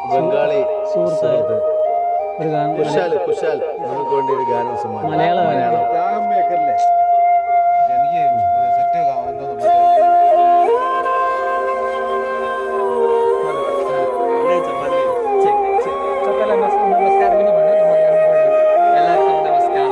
ബംഗാളി സുഹൃത്ത് ഒരു ഗാനം കുശാൽ കുശാൽ നമുക്ക് വേണ്ടി ഒരു ഗാനം സമ്മാനം മലയാളം മലയാളം രാഗം മേക്കറില്ലേ എനിക്ക് സെറ്റ് എന്തോന്നു മറ്റേ സകല നമസ്- നമസ്കാരത്തിന് വേണ്ടി മലയാളം പാടാം. എല്ലാവർക്കും നമസ്കാരം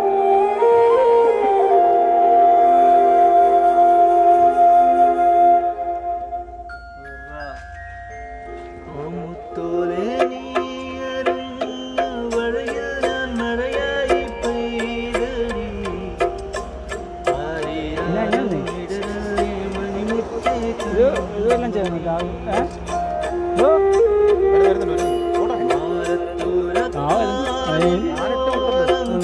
ഇല്ല, ഇങ്ങനെ. ഇത് ഇതെല്ലാം ചെയ്യുന്നു രാവിലെ ഏ? ഇതോ? വരുന്നുണ്ട് വരുന്നുണ്ട് ഓടാ. ആ, വരുന്നു. അത് ഉം.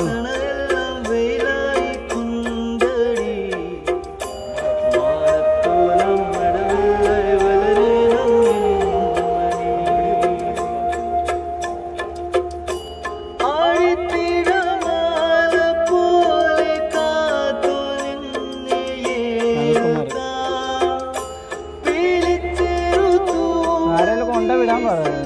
ആരെല്ലാം കൊണ്ട വിടാൻ പറയുന്നത്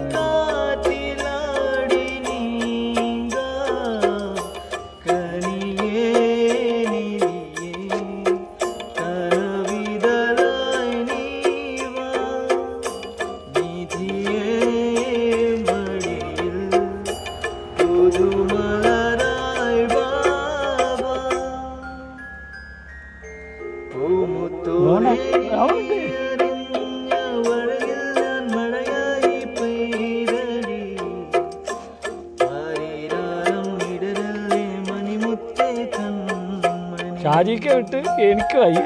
അതുകൊണ്ട് അവർക്ക് ഷാജിക്ക് വിട്ട് എനിക്ക് വയ്യ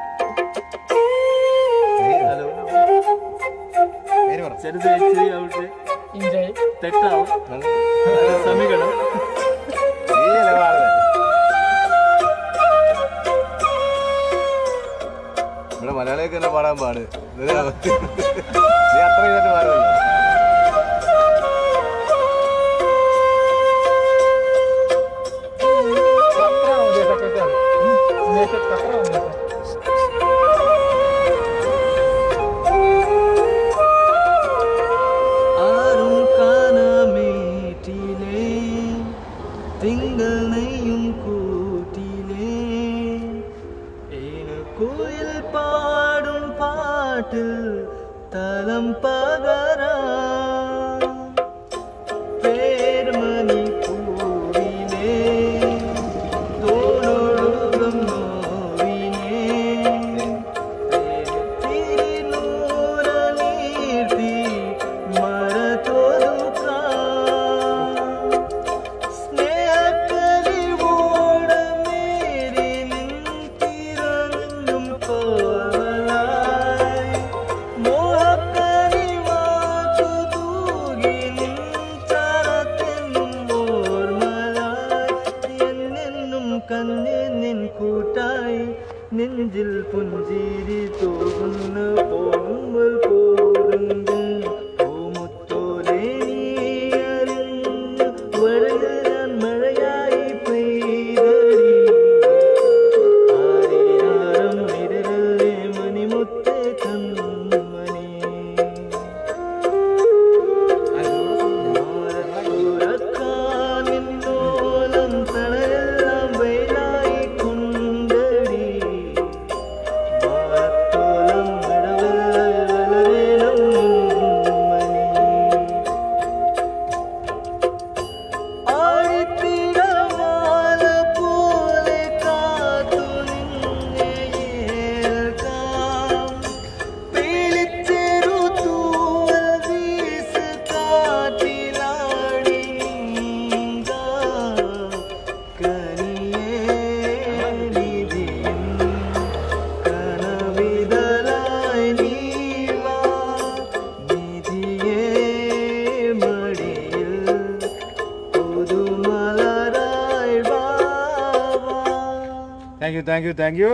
ഹലോ പേര് പറ ചെറുത് വെച്ച് അവിടെ എൻജോയ് തെറ്റാവും സമീകരണം ഈ നിലപാട് ഇവിടെ മലയാളിയൊക്കെ തന്നെ പാടാൻ പാട് ഇതൊരു അവസ്ഥ. നീ അത്ര ഇതായിട്ട് പാടുന്നില്ല ആരും കാണാമേറ്റിലേ തിങ്കൾ നെയ്യും കൂട്ടിലേ ഏനു കോയിൽ പാടും പാട്ടിൽ തലം പകരാ പേർമണി പൂവിലേ തോളൊഴുകും നോവിനേ തിരുനൂറനീർത്തി മറതൊതുക്ക സ്നേഹക്കലിവോടമേറി നിൻതിരഞ്ഞും കോവലായി മോഹക്കനിവാച്ചു തൂകി നിൻ ചരത്തെന്നും ഓർമ്മലായി എന്നെന്നും കണ്ണിൽ നിൻ കൂട്ടായി നെഞ്ചിൽ പുഞ്ചിരി തോന്നുന്ന പോകുമ്പോൾ പോരുന്നു പൂമുത്തോലെ നീ അറിഞ്ഞു വരലാൻ മഴയായി പെയ്തടി ആരിരാരം നിഴലല്ലേ മണിമുത്തേ കൺമണി മാറത്തൂരക്കാനിന്നോലം തണലെല്ലാം വെയിലായി കൊണ്ടടി മാറത്തോലം വിടവില്ല വളരേണം മണി ആഴിത്തിരമാല പോലെ കാത്തു നിന്നെ ഏൽക്കാം പിളിച്ചെറു തൂവൽ വീസ് കാറ്റിലാടി നീങ്കാം. കനിയേ നിധിയും കനവിതലായി നീ വാ. നിധിയേ മടിയിൽ പുതുമലരായി വാ വാ. Thank you thank you thank you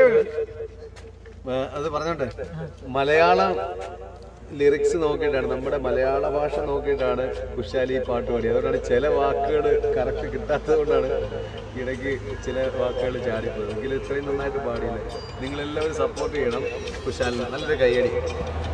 ആ, അത് പറഞ്ഞോട്ടെ മലയാളം ലിറിക്സ് നോക്കിയിട്ടാണ് നമ്മുടെ മലയാള ഭാഷ നോക്കിയിട്ടാണ് കുശാലി പാട്ട് പാടിയത് അതുകൊണ്ടാണ് ചില വാക്കുകൾ കറക്റ്റ് കിട്ടാത്തത് കൊണ്ടാണ് ഇടയ്ക്ക് ചില വാക്കുകൾ ചാടിപ്പോയത് എങ്കിലും ഇത്രയും നന്നായിട്ട് പാടിയില്ല നിങ്ങളെല്ലാവരും സപ്പോർട്ട് ചെയ്യണം കുശാലിന് നല്ലൊരു കൈയടി